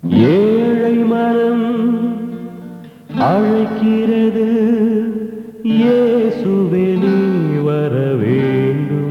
ஏழை மனம் அழைக்கிறது இயேசுவே நீ வர வேண்டும்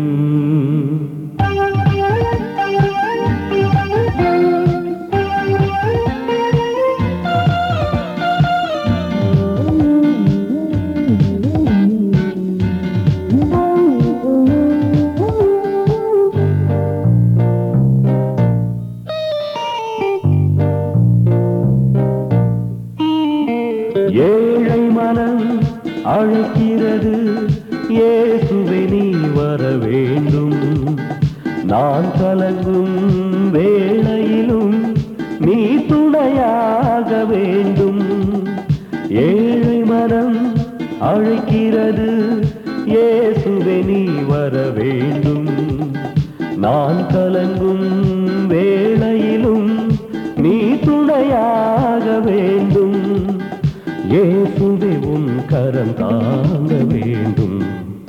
ஏழை மனம் அழைக்கிறது இயேசுவே நீ வர வேண்டும் நான் கலங்கும் வேளையிலும் நீ துணையாக வேண்டும் ஏழை மனம் அழைக்கிறது இயேசுவே நீ வர வேண்டும் நான் கலங்கும் வேளையிலும் நீ துணையாக வேண்டும் இயேசுவே உன் கரம் தாங்க வேண்டும்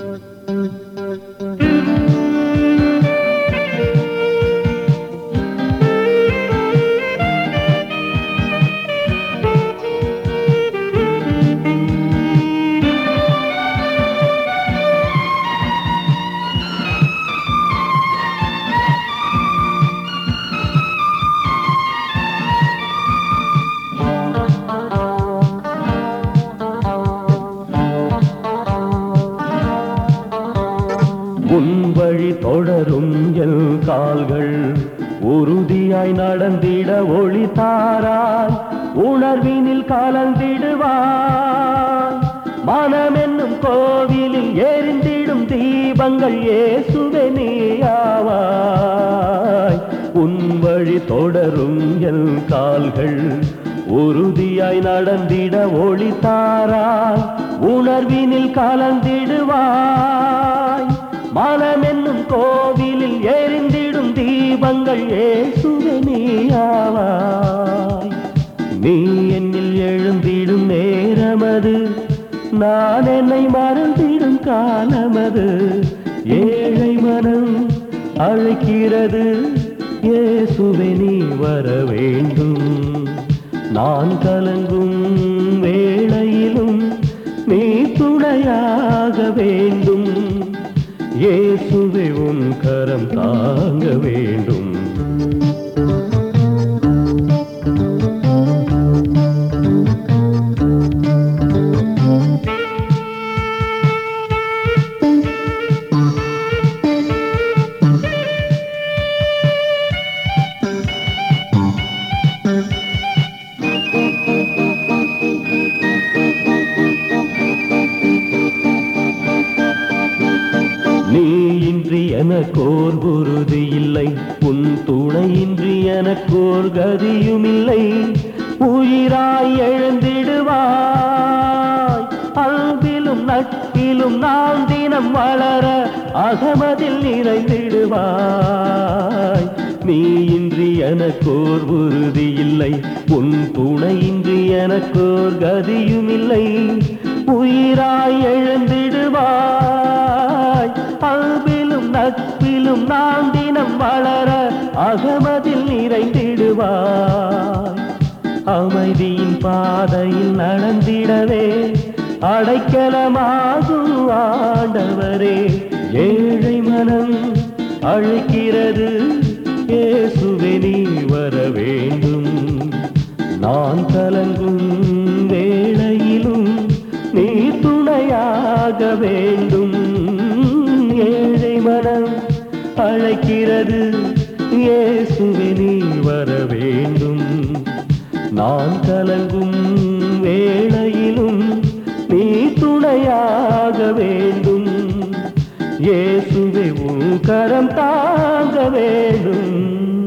உன் வழி தொடரும் எல் கால்கள் உறுதியாய் நடந்திட ஒளி தாராய் உணர்வினில் கலந்திடுவாய் மனம் என்னும் கோவிலில் எரிந்திடும் தீபங்கள் இயேசுவே நீயாவாய் உன் வழி தொடரும் எல் கால்கள் உறுதியாய் நடந்திட ஒளி தாராய் உணர்வினில் கலந்திடுவாய் மனம் என்னும் கோவிலில் எரிந்திடும் தீபங்கள் ஏசுவனியாவாய் நீ என்னில் எழுந்திடும் நேரமது நான் என்னை மறந்திடும் காலமது ஏழை மனம் அழைக்கிறது இயேசுவே நீ வர வேண்டும் நான் கலங்கும் வேளையிலும் நீ துணையாக வேண்டும் இயேசுவே உன் கரம் தாங்க வேண்டும் நீ இன்றி எனக்கோர் உறுதி இல்லை உன் துணையின்றி எனக்கோர் கதியும் இல்லை உயிராய் எழுந்திடுவாய் அன்பிலும் நட்பிலும் நான் தினம் வளர அகமதில் நிறைந்திடுவாய் நீ இன்றி எனக்கோர் உறுதி இல்லை உன் துணையின்றி எனக்கோர் கதியும் இல்லை உயிராய் எழுந்திடுவாய் அன்பிலும் நட்பிலும் நான் தினம் வளர அகமதில் நிறைந்திடுவாய் அமைதியின் பாதையில் நடந்திடவே அடைக்கலமாகும் ஆண்டவரே ஏழை மனம் அழைக்கிறது இயேசுவே நீ வர வேண்டும் நான் கலங்கும் வேளையிலும் நீ துணையாக வேண்டும் ஏழை மனம் அழைக்கிறது இயேசுவே நீ வர வேண்டும் நான் கலங்கும் வேளையிலும் நீ துணையாக வேண்டும் இயேசுவே உன் கரம் தாங்க வேண்டும்